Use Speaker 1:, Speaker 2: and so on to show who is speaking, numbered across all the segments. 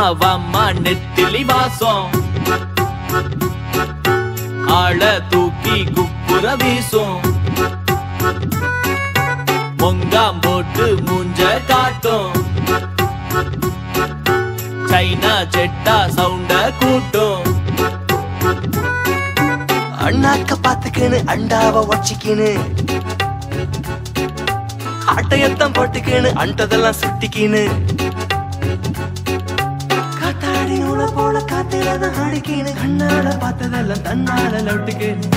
Speaker 1: வாம்மா நெத்திலி வாசம் ஆள தூக்கி குப்புற வீசும் பொங்காம் போட்டு மூஞ்ச காட்டும் சைனா செட்டா சவுண்ட கூட்டும்
Speaker 2: அண்ணாக்க பாத்துக்கின்னு அண்டாவ ஒச்சிக்கின்னு ஆட்டையத்தான் போட்டுக்கின்னு அண்டதெல்லாம் சுட்டிக்கின்னு காத்தாடி நூல போல காத்திரத ஆடிக்கின்னு கண்ணால பார்த்ததெல்லாம் தன்னால லொட்டுக்கின்னு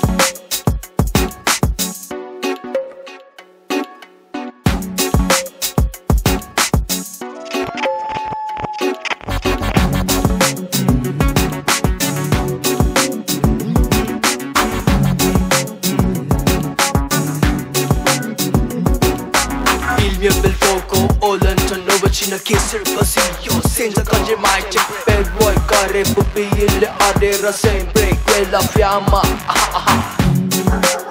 Speaker 3: Il mio bel fuoco ho lontano vicino che servosillo Senza cose mai c'è per vuoi care pupille ardere sempre quella fiamma ah, ah, ah.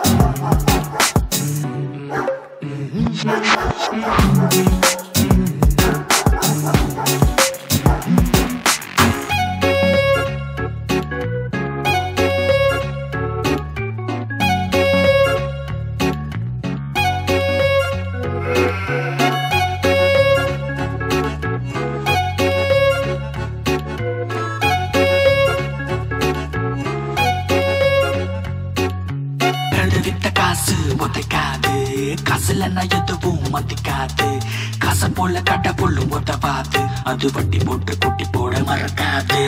Speaker 4: எழுது வித்த காசு ஒத்தைக்காது காசுல நான் எதுவும் மதிக்காது காசை போல கட்ட புல்லும் உதவாது அது வட்டி போட்டு குட்டி போட மறக்காது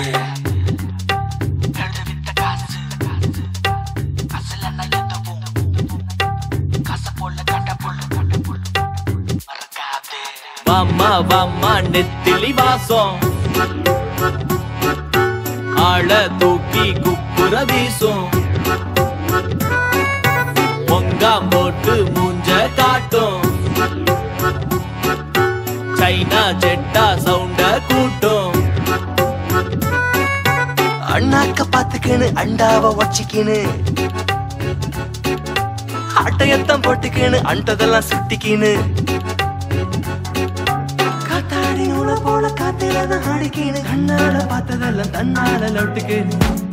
Speaker 4: எழுது வித்த காசு காசுல நான் எதுவும் காசை போல கட்ட புல்லும் கட்ட புல்லும் மறக்காது
Speaker 1: வாம்மா வாம்மா நெத்திலி வாசம் ஆள தூக்கி குப்புற வீசும் பொங்காம் போட்டு மூஞ்ச காட்டும் சைனா செட்டா சவுண்ட கூட்டும்
Speaker 2: அண்ணாக்க பாத்துக்கின்னு அண்டாவ ஒச்சிக்கின்னு ஆட்டையத்தான் போட்டுக்கின்னு அண்டதெல்லாம் சுட்டிக்கின்னு காத்தாடி நூல போல காத்திரத ஆடிக்கின்னு கண்ணால பார்த்ததெல்லாம் தன்னால லொட்டுக்கின்னு